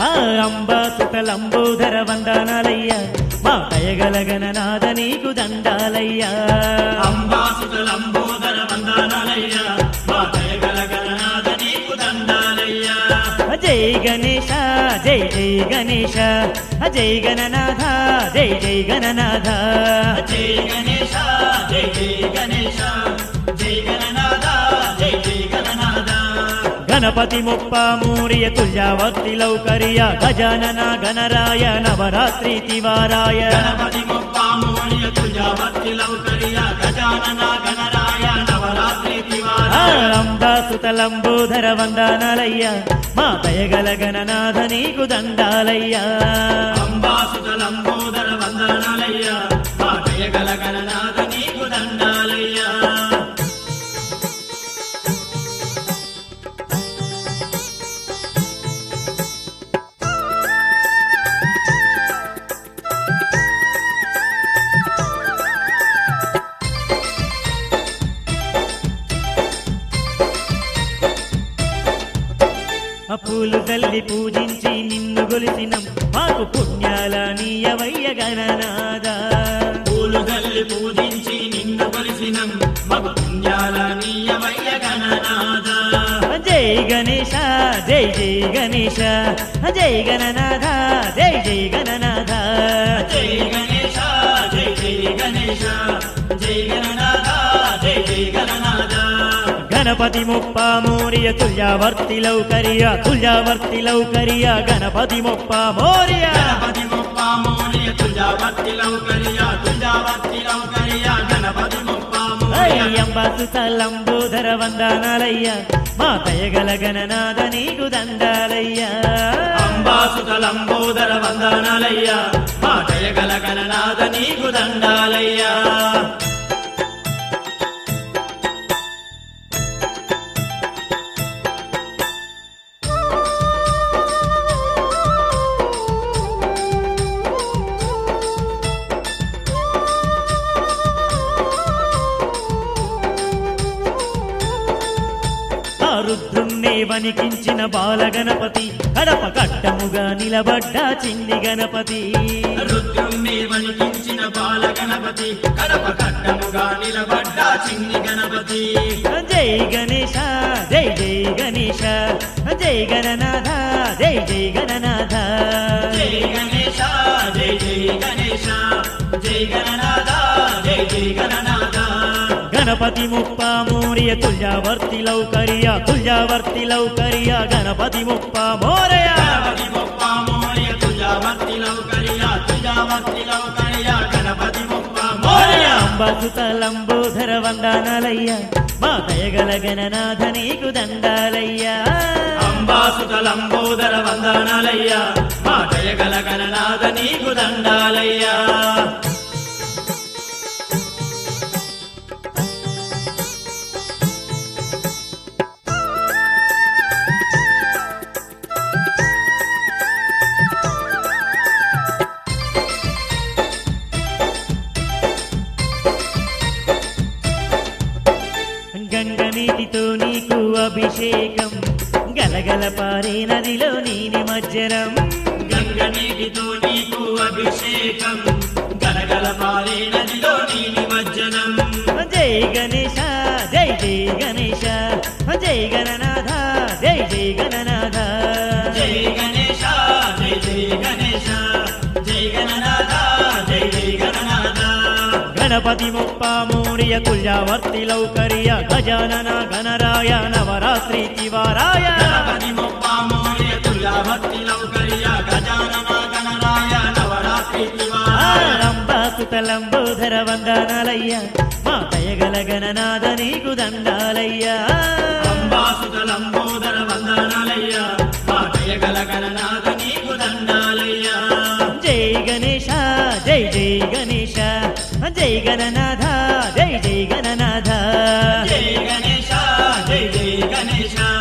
ఆ అంబాసుతలంబోధర వందనాలయ్యా మా దయగలగననాథ నీకు దండాలయ్యా అంబాసుతలంబోదర వందనాలయ్యా మా దయగల గణనాథ నీకు దండాలయ్యా జై గణేశ జై జై గణేశ జై గణనాథ జై జై గణనాథ జై గణేశ జై జై గణేశ జై గణనాథ జై జై గణనాథ గణపతి ముప్ప మూరియ తుల్యావర్తి లౌకర్య గజానన గణరాయ నవరాత్రి తివారాయ గణపతి ముప్పామూల్య తుజావర్తి లౌకర్య గజానన గణరాయ నవరాత్రి తివార అంబాసుతలంబోధర వందనాలయ్యా మా దయగల గణనాథ నీకు దండాలయ్యా అంబాసుతలంబోదర వందనాలయ్యా మా దయగల గణనాథ నీకు దండాలయ్యా ఆ పూలు తల్లి పూజించి నిన్ను గొలిసినం మాకు పుణ్యాల నీయవయ్య గణనాథ పూలు తల్లి పూజించి నిన్ను కొలిసినం మగు పుణ్యాల నీయమయ్య గణనాథ జై గణేశ జై జై గణేశ జై గణనాథ జై జై గణనాథ జై గణేశ జై జై గణేశ జై గణనాథ జై జై గణనాథ గణపతి ముప్ప మోరియ తుల్యావర్తి లౌకర్య తుల్యావర్తి లౌకర్య గణపతి ముప్ప మోరియ గణపతి ముప్పామూల్య తుజావర్తి లౌకర్య తుజావర్తి లౌకర్య గణపతి ముప్పామూల్య అంబాసుతలంబోధర వందనాలయ్య మా దయగల గణనాథ నీకు దండాలయ్యా అంబాసుతలంబోదర వందనాలయ్యా మా దయగల గణనాథ నీకు దండాలయ్యా ఆ రుద్రుణ్ణే వణికించిన బాలగణపతి కడప కట్టముగా నిలబడ్డ చిన్ని గణపతి రుద్రుణ్ణి వణికించిన బాల గణపతి కడప కట్టముగా నిలబడ్డ చిన్ని గణపతి జై గణేశ జై జై గణేశ జై గణనాథ జై జై గణనాథ జై గణేశ జై జై గణేశ జై గణనాథ జై జై గణనాథ గణపతి ముప్ప మోరియ తుల్యావర్తి లౌకర్య తుల్యావర్తి లౌకర్య గణపతి ముప్ప మోరయ గణపతి ముప్పామూల్య తుజావర్తి లౌకర్య తుజావర్తి లౌకర్య గణపతి ముప్పామూల్య అంబసుతలంబోధర వందనాలయ్య మా దయగల గణనాథ నీకు దండాలయ్యా అంబాసుతలంబోదర వందనాలయ్యా మా దయగల గణనాథ నీకు దండాలయ్యా గంగ నీటితో నీకు అభిషేకం గలగల పారే నదిలో నీ నిమజ్జనం గంగ నీటితో నీకు అభిషేకం గలగల పారే నదిలో నీ నిమజ్జనం జై గణేశ జై జై గణేశ జై గణనాథ జై జై గణనాథ జై గణేశ జై జై గణేశ జై గణనాథ జై జై గణనాథ గణపతి ముప్ప మోరియ తుల్యావర్తి లౌకర్య గజానన గణరాయ నవరాత్రి తివారాయ గణపతి ముప్పామూల్య తులాభక్తి లౌకర్య గజానన గణరాయ నవరాత్రి తివారాయ ఆరంభాసుతలంబోధర వందనాలయ్య మా దయగల గణనాథ నీకు దండాలయ్యా అంబాసుతలంబోదర వందనాలయ్యా మా దయగల గణనాథ నీకు దండాలయ్యా జై గణేశ జై జై గణేశ జై గణనాథ జై జై గణనాథ జై గణేశ జై జై గణేశ